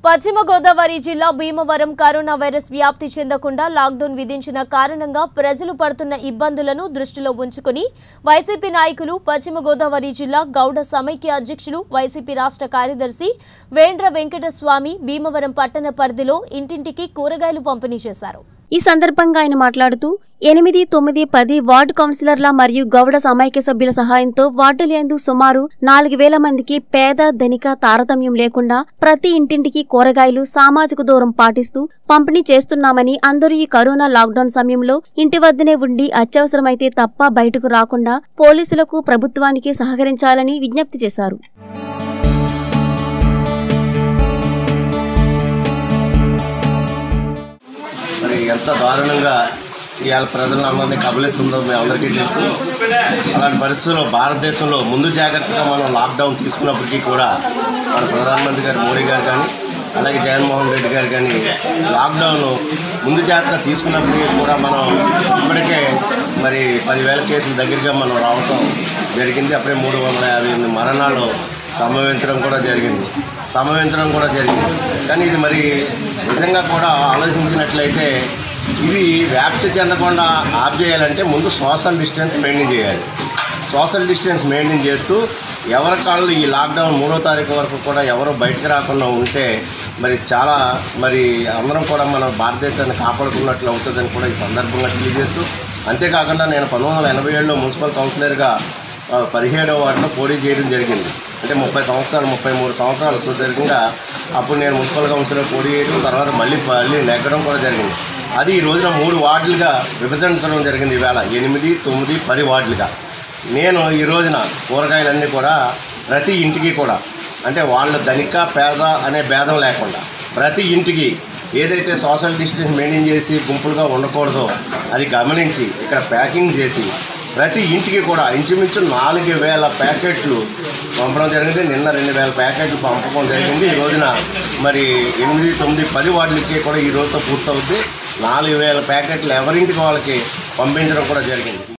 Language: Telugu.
పశ్చిమ గోదావరి జిల్లా భీమవరం కరోనా వైరస్ వ్యాప్తి చెందకుండా లాక్డౌన్ విధించిన కారణంగా ప్రజలు పడుతున్న ఇబ్బందులను దృష్టిలో ఉంచుకుని వైసీపీ నాయకులు పశ్చిమ గోదావరి జిల్లా గౌడ సమైక్య అధ్యక్షులు వైసీపీ రాష్ట్ర కార్యదర్శి వేండ్ర వెంకటస్వామి భీమవరం పట్టణ పరిధిలో ఇంటింటికి కూరగాయలు పంపిణీ చేశారు ఈ సందర్భంగా ఆయన మాట్లాడుతూ ఎనిమిది తొమ్మిది పది వార్డు కౌన్సిలర్ల మరియు గౌడ సమైక్య సభ్యుల సహాయంతో వార్డులందు సుమారు నాలుగు వేల మందికి పేద ధనిక తారతమ్యం లేకుండా ప్రతి ఇంటింటికి కూరగాయలు సామాజిక దూరం పాటిస్తూ పంపిణీ చేస్తున్నామని అందరూ ఈ కరోనా లాక్డౌన్ సమయంలో ఇంటి వద్దనే ఉండి అత్యవసరమైతే తప్ప బయటకు రాకుండా పోలీసులకు ప్రభుత్వానికి సహకరించాలని విజ్ఞప్తి చేశారు మరి ఎంత దారుణంగా ఇవాళ ప్రజలందరినీ కబలిస్తుందో మీ అందరికీ తెలుసు అలాంటి పరిస్థితుల్లో భారతదేశంలో ముందు జాగ్రత్తగా మనం లాక్డౌన్ తీసుకున్నప్పటికీ కూడా మన ప్రధానమంత్రి గారు మోడీ గారు కానీ అలాగే జగన్మోహన్ రెడ్డి గారు కానీ లాక్డౌన్ ముందు జాగ్రత్త తీసుకున్నప్పటికీ కూడా మనం ఇప్పటికే మరి పదివేల కేసుల దగ్గరగా మనం రావటం జరిగింది అప్పుడే మూడు వందల యాభై ఎనిమిది మరణాలు సంభవించడం కూడా జరిగింది సంభవించడం కూడా జరిగింది కానీ ఇది మరి నిజంగా కూడా ఆలోచించినట్లయితే ఇది వ్యాప్తి చెందకుండా ఆఫ్ చేయాలంటే ముందు సోషల్ డిస్టెన్స్ మెయింటైన్ చేయాలి సోషల్ డిస్టెన్స్ మెయింటైన్ చేస్తూ ఎవరి కాళ్ళు ఈ లాక్డౌన్ మూడో తారీఖు వరకు కూడా ఎవరు బయటకు రాకుండా ఉంటే మరి చాలా మరి అందరం కూడా మన భారతదేశాన్ని కాపాడుకున్నట్లు అవుతుందని కూడా ఈ సందర్భంగా తెలియజేస్తూ అంతేకాకుండా నేను పంతొమ్మిది వందల ఎనభై ఏడులో మున్సిపల్ కౌన్సిలర్గా ఆ, పదిహేడవ వార్డులో పోటీ చేయడం జరిగింది అంటే ముప్పై సంవత్సరాలు ముప్పై మూడు సంవత్సరాలు సుదీర్ఘంగా అప్పుడు నేను మున్సిపల్ కౌన్సిలర్ పోటీ చేయడం తర్వాత మళ్ళీ మళ్ళీ నెగ్గడం కూడా జరిగింది అది ఈ రోజున మూడు వార్డులుగా విభజించడం జరిగింది ఈవేళ ఎనిమిది తొమ్మిది పది వార్డులుగా నేను ఈ రోజున కూరగాయలన్నీ కూడా ప్రతి ఇంటికి కూడా అంటే వాళ్ళు ధనిక పేద అనే భేదం లేకుండా ప్రతి ఇంటికి ఏదైతే సోషల్ డిస్టెన్స్ మెయింటైన్ చేసి గుంపులుగా ఉండకూడదో అది గమనించి ఇక్కడ ప్యాకింగ్ చేసి ప్రతి ఇంటికి కూడా ఇంచుమించు నాలుగు వేల ప్యాకెట్లు పంపడం జరిగింది నిన్న రెండు వేల ప్యాకెట్లు పంపడం జరిగింది ఈ రోజున మరి ఎనిమిది తొమ్మిది పది వార్డులకి కూడా ఈ రోజుతో పూర్తవుద్ది నాలుగు వేల ప్యాకెట్లు ఎవరింటికి వాళ్ళకి పంపించడం కూడా జరిగింది